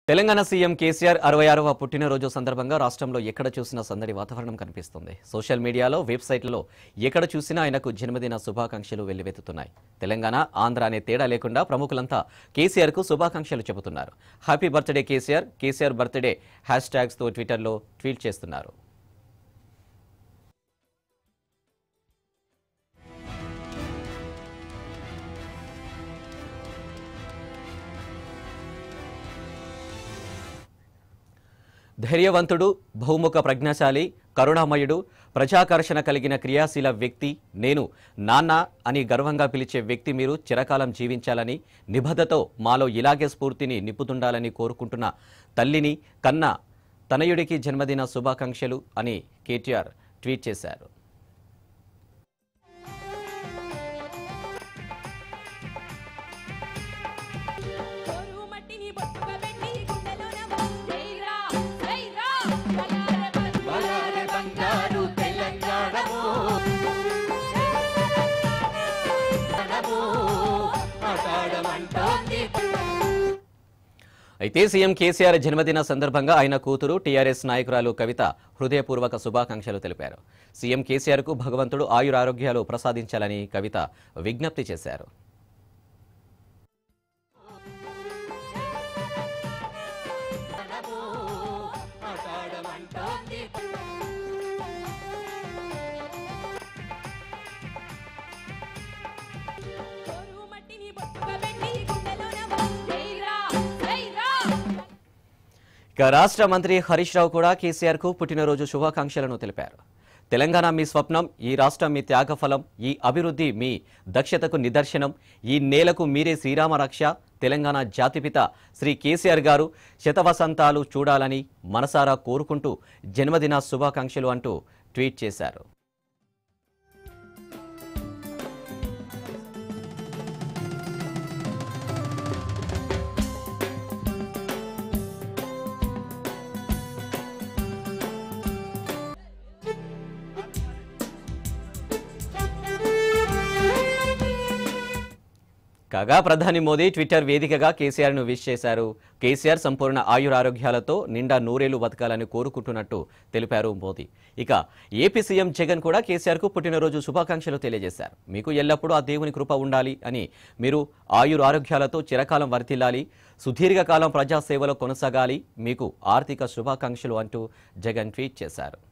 Telangana CM KCR అరవై ఆరవ పుట్టినరోజు సందర్భంగా రాష్ట్రంలో ఎక్కడ చూసినా సందడి వాతావరణం కనిపిస్తుంది సోషల్ మీడియాలో వెబ్సైట్లలో ఎక్కడ చూసినా ఆయనకు జన్మదిన శుభాకాంక్షలు వెల్లువెత్తుతున్నాయి తెలంగాణ ఆంధ్ర అనే తేడా లేకుండా ప్రముఖులంతా కేసీఆర్కు శుభాకాంక్షలు చెబుతున్నారు happy birthday KCR KCR birthday hash ట్యాగ్స్తో ట్విట్టర్లో ట్వీట్ చేస్తున్నారు ధైర్యవంతుడు బహుముఖ ప్రజ్ఞాశాలి కరుణామయుడు ప్రజాకర్షణ కలిగిన క్రియాశీల వ్యక్తి నేను నాన్న అని గర్వంగా పిలిచే వ్యక్తి మీరు చిరకాలం జీవించాలని నిబద్ధతో మాలో ఇలాగే స్ఫూర్తిని నింపుతుండాలని కోరుకుంటున్న తల్లిని కన్న తనయుడికి జన్మదిన శుభాకాంక్షలు అని కేటీఆర్ ట్వీట్ చేశారు కోరు మట్టిని బొట్టుగా పెట్టి గుండెలోన జైరా జైరా బలారే బంగారు తెలంగాణము ఆటాడమంటోంది అయితే సీఎం కేసీఆర్ జన్మదిన సందర్భంగా ఆయన కూతురు టీఆర్ఎస్ నాయకురాలు కవిత హృదయపూర్వక శుభాకాంక్షలు తెలిపారు సీఎం కేసీఆర్కు భగవంతుడు ఆయురారోగ్యాలు ప్రసాదించాలని కవిత విజ్ఞప్తి చేశారు కోరు మట్టిని బొట్టుగా పెట్టి గుండెలోన జైరా జైరా ఇక రాష్ట్ర మంత్రి హరీష్ రావు కూడా కేసీఆర్ కు పుట్టినరోజు శుభాకాంక్షలను తెలిపారు తెలంగాణ మీ స్వప్నం ఈ రాష్ట్రం మీ త్యాగఫలం ఈ అభివృద్ధి మీ దక్షతకు నిదర్శనం ఈ నేలకు మీరే శ్రీరామ రక్ష తెలంగాణ జాతిపిత శ్రీ కేసీఆర్ గారు శతవసంతాలు చూడాలని మనసారా కోరుకుంటూ జన్మదిన శుభాకాంక్షలు అంటూ ట్వీట్ చేశారు కాగా ప్రధాని మోదీ ట్విట్టర్ వేదికగా కేసీఆర్ ను విష్ చేశారు కేసీఆర్ సంపూర్ణ ఆయురారోగ్యాలతో నిండా నూరేళ్లు బతకాలని కోరుకుంటున్నట్టు తెలిపారు మోదీ ఇక ఏపీ సీఎం జగన్ కూడా కేసీఆర్ కు పుట్టినరోజు శుభాకాంక్షలు తెలియజేశారు మీకు ఎల్లప్పుడూ ఆ దేవుని కృప ఉండాలి అని మీరు ఆయురారోగ్యాలతో చిరకాలం వర్తిల్లాలి సుదీర్ఘకాలం ప్రజాసేవలో కొనసాగాలి మీకు ఆర్థిక శుభాకాంక్షలు అంటూ జగన్ ట్వీట్ చేశారు